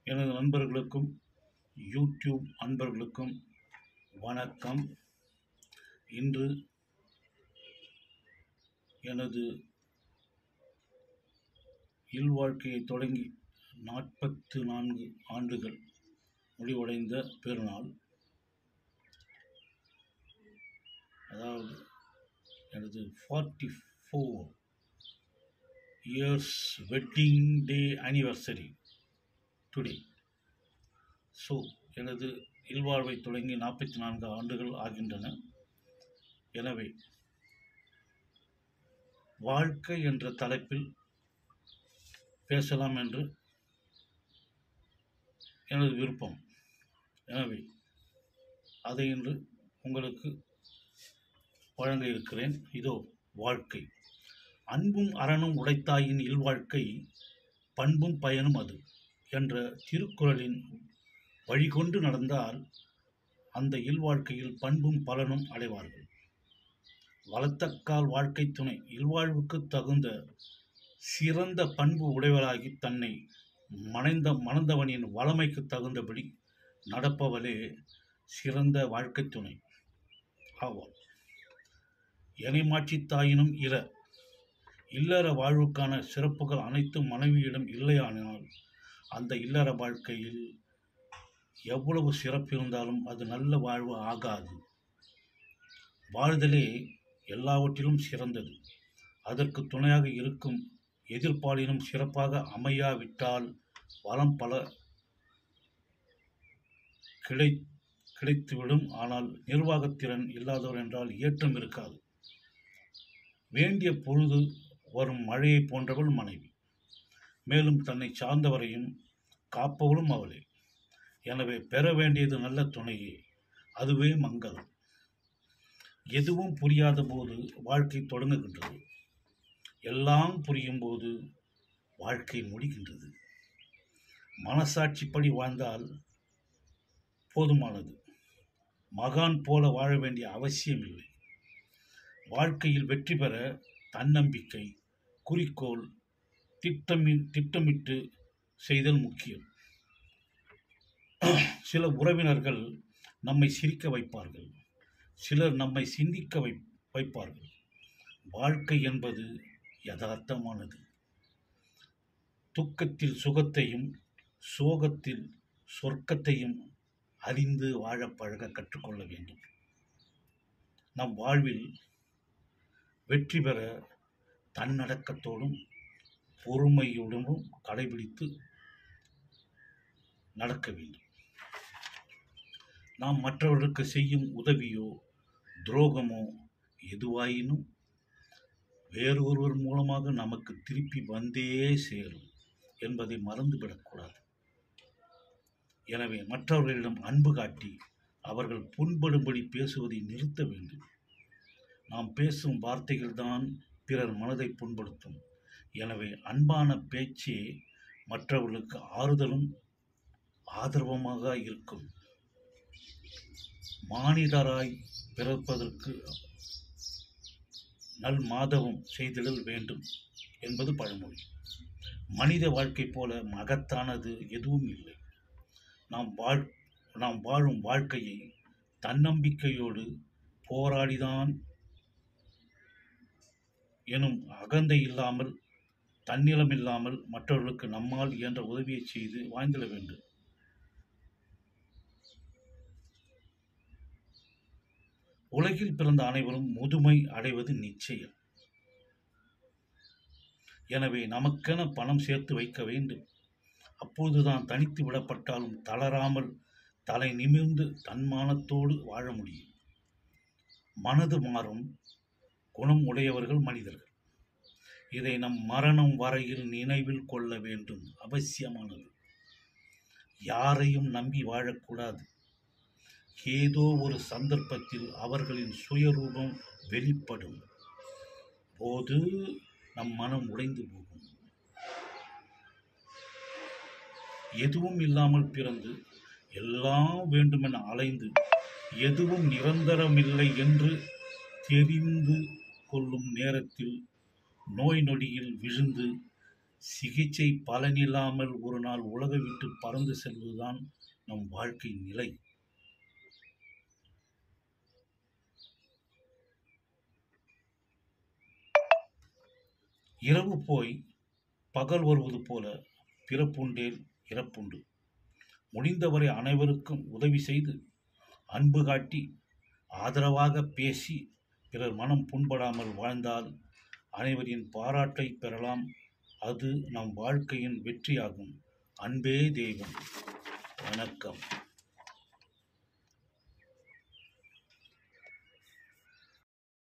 எனது நண்பர்களுக்கும் யூடியூப் அன்பர்களுக்கும் வணக்கம் இன்று எனது இல்வாழ்க்கையை தொடங்கி நாற்பத்து நான்கு ஆண்டுகள் முடிவடைந்த பெருநாள் அதாவது எனது forty four years wedding day anniversary today so எனது இல்வாழ்வை தொடங்கி நாற்பத்தி நான்கு ஆண்டுகள் ஆகின்றன எனவே வாழ்க்கை என்ற தலைப்பில் பேசலாம் என்று எனது விருப்பம் எனவே அதை இன்று உங்களுக்கு வழங்க இருக்கிறேன் இதோ வாழ்க்கை அன்பும் அறனும் உடைத்தாயின் இல்வாழ்க்கை பண்பும் பயனும் அது என்ற திருக்குறளின் வழிகொண்டு நடந்தால் அந்த இல்வாழ்க்கையில் பண்பும் பலனும் அடைவார்கள் வளத்தக்கால் வாழ்க்கை துணை இல்வாழ்வுக்கு தகுந்த சிறந்த பண்பு உடையவராகி தன்னை மனைந்த மணந்தவனின் வளமைக்கு தகுந்தபடி நடப்பவளே சிறந்த வாழ்க்கை துணை ஆவார் எனைமாட்சி தாயினும் இர இல்லற வாழ்வுக்கான சிறப்புகள் அனைத்தும் மனைவியிடம் இல்லையானால் அந்த இல்லற வாழ்க்கையில் எவ்வளவு சிறப்பு இருந்தாலும் அது நல்ல வாழ்வு ஆகாது வாழ்தலே எல்லாவற்றிலும் சிறந்தது அதற்கு துணையாக இருக்கும் எதிர்ப்பாலினும் சிறப்பாக அமையாவிட்டால் வளம் பல கிடை கிடைத்துவிடும் ஆனால் நிர்வாகத்திறன் இல்லாதவர் என்றால் ஏற்றம் இருக்காது வேண்டிய பொழுது வரும் மழையை போன்றவள் மனைவி மேலும் தன்னை சார்ந்தவரையும் காப்பவளும் அவளே எனவே பெற வேண்டியது நல்ல துணையே அதுவே மங்களம் எதுவும் புரியாத போது வாழ்க்கை தொடங்குகின்றது எல்லாம் புரியும் போது வாழ்க்கை முடிகின்றது மனசாட்சிப்படி வாழ்ந்தால் போதுமானது மகான் போல வாழ வேண்டிய அவசியம் இல்லை வாழ்க்கையில் வெற்றி பெற தன்னம்பிக்கை குறிக்கோள் திட்டமி திட்டமிட்டு செய்தல் முக்கியம் சில உறவினர்கள் நம்மை சிரிக்க வைப்பார்கள் சிலர் நம்மை சிந்திக்க வை வைப்பார்கள் வாழ்க்கை என்பது யதார்த்தமானது துக்கத்தில் சுகத்தையும் சோகத்தில் சொர்க்கத்தையும் அறிந்து வாழ பழக கற்றுக்கொள்ள வேண்டும் நம் வாழ்வில் வெற்றி பெற தன்னடக்கத்தோடும் பொறுமையுடனும் கடைபிடித்து நடக்க வேண்டும் நாம் மற்றவர்களுக்கு செய்யும் உதவியோ துரோகமோ எதுவாயினும் வேறொருவர் மூலமாக நமக்கு திருப்பி வந்தே சேரும் என்பதை மறந்துவிடக்கூடாது எனவே மற்றவர்களிடம் அன்பு காட்டி அவர்கள் புண்படும்படி பேசுவதை நிறுத்த வேண்டும் நாம் பேசும் வார்த்தைகள்தான் பிறர் மனதை புண்படுத்தும் எனவே அன்பான பேச்சே மற்றவர்களுக்கு ஆறுதலும் ஆதரவமாக இருக்கும் மானிடராய் பிறப்பதற்கு நல் மாதவம் செய்திடல் வேண்டும் என்பது பழமொழி மனித வாழ்க்கை போல மகத்தானது எதுவும் இல்லை நாம் வாழ் நாம் வாழும் வாழ்க்கையை தன்னம்பிக்கையோடு போராடிதான் எனும் அகந்தை இல்லாமல் தன்னிலம் இல்லாமல் மற்றவர்களுக்கு நம்மால் இயன்ற உதவியை செய்து வாழ்ந்திட வேண்டும் உலகில் பிறந்த அனைவரும் முதுமை அடைவது நிச்சயம் எனவே நமக்கென பணம் சேர்த்து வைக்க வேண்டும் அப்போதுதான் தனித்து விடப்பட்டாலும் தளராமல் தலை நிமிர்ந்து தன்மானத்தோடு வாழ முடியும் மனது மாறும் குணம் உடையவர்கள் மனிதர்கள் இதை நம் மரணம் வரையில் நினைவில் கொள்ள வேண்டும் அவசியமானது யாரையும் நம்பி வாழக்கூடாது ஏதோ ஒரு சந்தர்ப்பத்தில் அவர்களின் சுயரூபம் வெளிப்படும் போது நம் மனம் உடைந்து போகும் எதுவும் இல்லாமல் பிறந்து எல்லாம் வேண்டுமென அலைந்து எதுவும் நிரந்தரமில்லை என்று தெரிந்து கொள்ளும் நேரத்தில் நோய் நொடியில் விழுந்து சிகிச்சை பலனில்லாமல் ஒரு நாள் உலகை விட்டு பறந்து செல்வதுதான் நம் வாழ்க்கை நிலை இரவு போய் பகல் வருவது போல பிறப்புண்டேல் இறப்புண்டு முடிந்தவரை அனைவருக்கும் உதவி செய்து அன்பு காட்டி ஆதரவாக பேசி பிறர் மனம் புண்படாமல் வாழ்ந்தால் அனைவரின் பாராட்டை பெறலாம் அது நம் வாழ்க்கையின் வெற்றியாகும் அன்பே தெய்வம் வணக்கம்